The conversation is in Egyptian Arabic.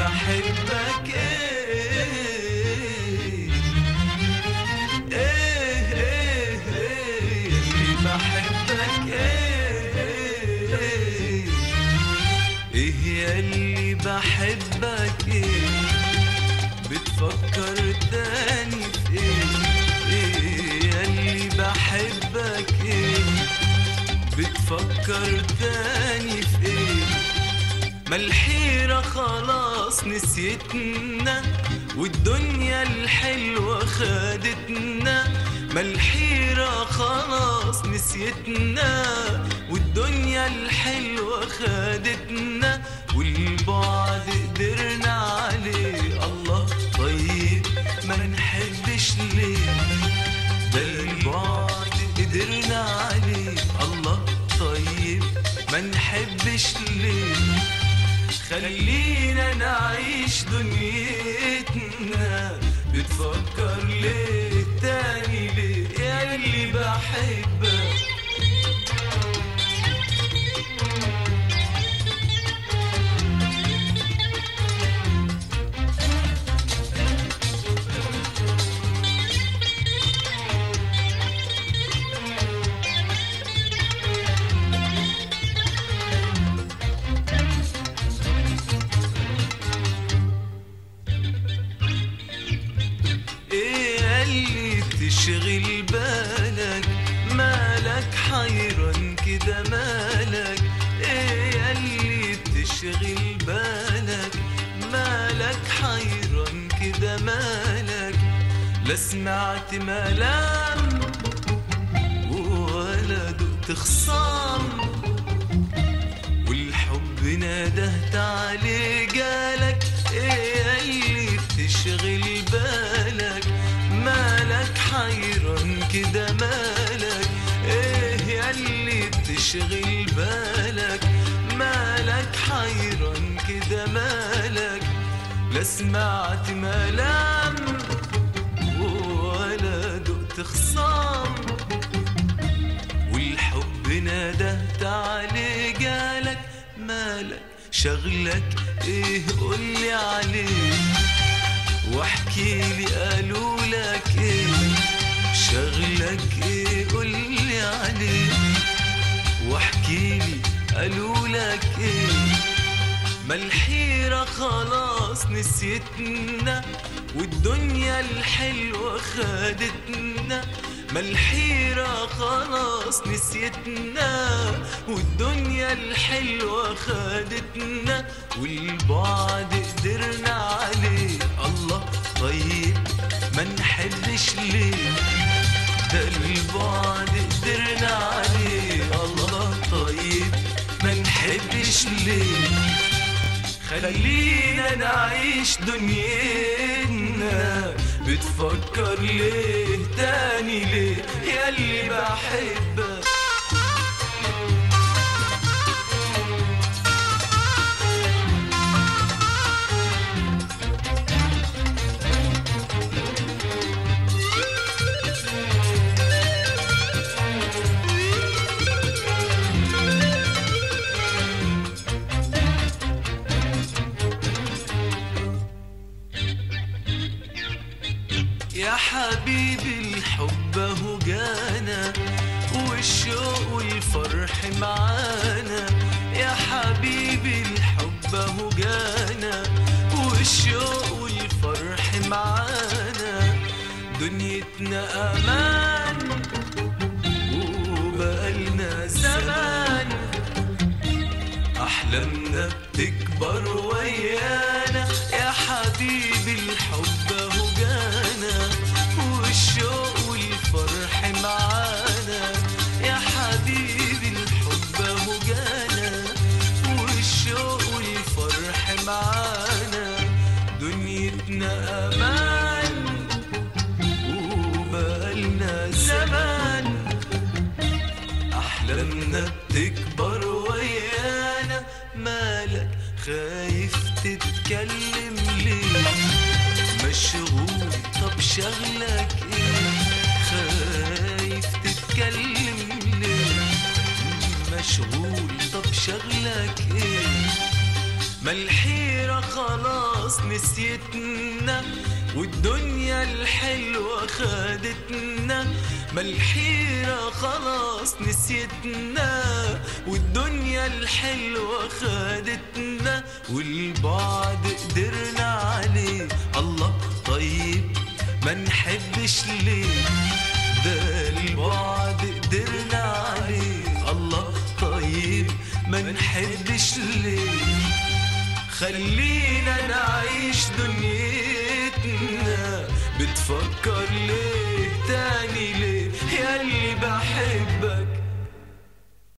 بحبك ايه ايه ايه ايه اللي بحبك ايه ايه ياللي بحبك ايه بتفكر تاني في ايه ايه ياللي بحبك ايه بتفكر تاني في ايه ما الحيرة خلاص نسيتنا والدنيا الحلوة خدتنا ما الحيرة خلاص نسيتنا والدنيا الحلوة خدتنا والبعد قدرنا عليه الله طيب ما نحبش ليه ده البعد قدرنا عليه الله طيب ما نحبش ليه خلينا نعيش دنيتنا بتفكر ليه تاني ليه يا اللي بحبك ايه اللي تشغل بالك مالك حيران كده مالك ايه اللي تشغل بالك مالك حيران كده مالك لا سمعت ملام ولا دقت خصام والحب ندهت عليه جالك ايه اللي تشغل بالك مالك حيران كده مالك ايه ياللي تشغل بالك مالك حيران كده مالك لا سمعت ملام ولا دقت خصام والحب ندهت عليه جالك مالك شغلك ايه قولي عليه واحكي لي قالوا لك ايه شغلك ايه قولي عليه واحكي لي قالوا لك ايه ما الحيرة خلاص نسيتنا والدنيا الحلوة خدتنا ما الحيرة خلاص نسيتنا والدنيا الحلوة خدتنا والبعد قدرنا عليه الله طيب ما نحبش ليه ده البعد قدرنا عليه الله طيب ما نحبش ليه خلينا نعيش دنيتنا بتفكر ليه تاني ليه ياللي بحبك يا حبيبي الحب اهو جانا والشوق والفرح معانا يا حبيبي الحب اهو جانا والشوق والفرح معانا دنيتنا امان وبقالنا زمان احلامنا بتكبر ويانا يا حبيبي الحب اهو جانا والشوق والفرح معانا يا حبيبي الحب اهو جانا والشوق والفرح معانا دنيتنا امان وبقالنا زمان احلامنا بتكبر ويانا مالك خايف تتكلم ليه مشغول طب شغلك ايه خايف تتكلم ليه مشغول طب شغلك ايه ما الحيرة خلاص خلاص نسيتنا والدنيا الحلوة خدتنا ما الحيرة خلاص نسيتنا والدنيا الحلوة خدتنا والبعد قدرنا عليه الله طيب ما نحبش ليه ده البعد قدرنا عليه الله طيب ما نحبش ليه خلينا نعيش دنيتنا بتفكر ليه تاني ليه ياللي بحب